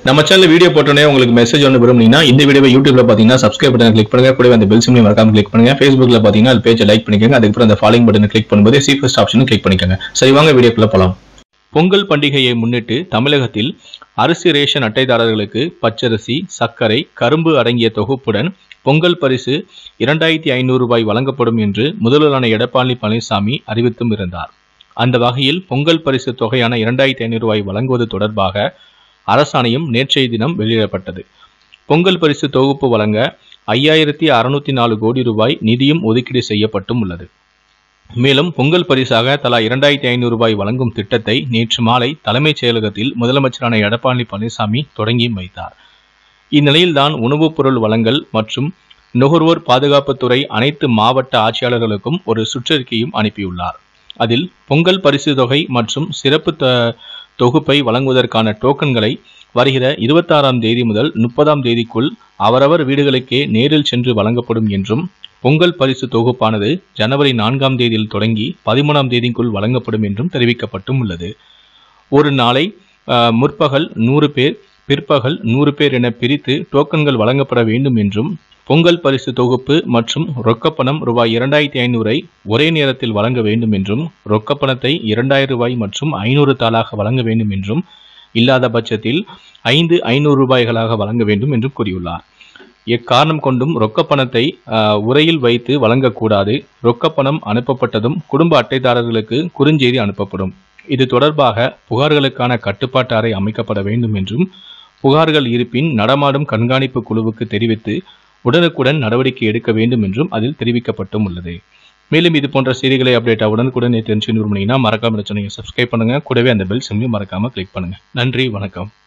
நம்ம channel video போட்டோன்னே உங்களுக்கு மெசேஜ் ஒன்று விரும்புனீங்கன்னா இந்த வீடியோவை யூடியூப்ல பார்த்தீங்கன்னா சப்ஸ்கிரைப் பட்டன் கிளிக் பண்ணுங்க கூடவே அந்த பெல் சிம்லையும் மறக்காம கிளிக் பண்ணுங்க ஃபேஸ்புக்ல பார்த்தீங்கன்னா அது பேஜை லைக் பண்ணிக்கோங்க அதுக்கப்புறம் அந்த ஃபாலோயிங் பட்டனை கிளிக் பண்ணும்போது சி ஃபர்ஸ்ட் ஆப்ஷனும் கிளிக் பண்ணிக்கோங்க சரி வாங்க வீடியோக்குள்ள போலாம் பொங்கல் பண்டிகையை முன்னிட்டு தமிழகத்தில் அரிசி ரேஷன் அட்டைதாரர்களுக்கு பச்சரிசி சர்க்கரை கரும்பு அடங்கிய தொகுப்புடன் பொங்கல் பரிசு இரண்டாயிரத்தி ஐநூறு ரூபாய் வழங்கப்படும் என்று முதல்வரான எடப்பாடி பழனிசாமி அறிவித்தும் இருந்தார் அந்த வகையில் பொங்கல் பரிசு தொகையான இரண்டாயிரத்தி ஐநூறு ரூபாய் வழங்குவது தொடர்பாக அரசாணையும் நேற்றைய தினம் வெளியிடப்பட்டது பொங்கல் பரிசு தொகுப்பு வழங்க ஐயாயிரத்தி அறுநூத்தி நாலு கோடி ரூபாய் நிதியும் ஒதுக்கீடு செய்யப்பட்டும் உள்ளது மேலும் பொங்கல் பரிசாக தலா இரண்டாயிரத்தி ஐநூறு ரூபாய் வழங்கும் திட்டத்தை நேற்று மாலை தலைமைச் செயலகத்தில் முதலமைச்சரான எடப்பாடி பழனிசாமி தொடங்கி வைத்தார் இந்நிலையில்தான் உணவுப் பொருள் வழங்கல் மற்றும் நுகர்வோர் பாதுகாப்புத்துறை அனைத்து மாவட்ட ஆட்சியாளர்களுக்கும் ஒரு சுற்றறிக்கையும் அனுப்பியுள்ளார் அதில் பொங்கல் பரிசு தொகை மற்றும் சிறப்பு த- தொகுப்பை வழங்குவதற்கான டோக்கன்களை வருகிற இருபத்தாறாம் தேதி முதல் முப்பதாம் தேதிக்குள் அவரவர் வீடுகளுக்கே நேரில் சென்று வழங்கப்படும் என்றும் பொங்கல் பரிசு தொகுப்பானது ஜனவரி நான்காம் தேதியில் தொடங்கி பதிமூணாம் தேதிக்குள் வழங்கப்படும் என்றும் தெரிவிக்கப்பட்டும் உள்ளது ஒரு நாளை அஹ், முற்பகல் நூறு பேர் பிற்பகல் நூறு பேர் என பிரித்து டோக்கன்கள் வழங்கப்பட வேண்டும் என்றும் பொங்கல் பரிசு தொகுப்பு மற்றும் ரொக்கப்பணம் ரூபாய் இரண்டாயிரத்தி ஐநூறை ஒரே நேரத்தில் வழங்க வேண்டும் என்றும் ரொக்கப்பணத்தை இரண்டாயிரம் ரூபாய் மற்றும் ஐநூறு தாளாக வழங்க வேண்டும் என்றும் இல்லாத பட்சத்தில் ஐந்து ஐநூறு ரூபாய்களாக வழங்க வேண்டும் என்றும் கூறியுள்ளார் எக்காரணம் கொண்டும் ரொக்கப்பணத்தை ஆஹ், உரையில் வைத்து வழங்கக்கூடாது ரொக்கப்பணம் அனுப்பப்பட்டதும் குடும்ப அட்டைதாரர்களுக்கு குறுஞ்செய்தி அனுப்பப்படும் இது தொடர்பாக புகார்களுக்கான கட்டுப்பாட்டு அறை அமைக்கப்பட வேண்டும் என்றும் புகார்கள் இருப்பின் நடமாடும் கண்காணிப்பு குழுவுக்கு தெரிவித்து உடனுக்குடன் நடவடிக்கை எடுக்க வேண்டும் என்றும் அதில் தெரிவிக்கப்பட்டும் உள்ளது மேலும் இது போன்ற செய்திகளை அப்டேட் உடனுக்குடன் தெரிஞ்சு விரும்புனீங்கன்னா மறக்காம சொன்னீங்க சப்ஸ்கிரைப் பண்ணுங்க கூடவே அந்த பெல் சிம்லையும் மறக்காம கிளிக் பண்ணுங்க நன்றி வணக்கம்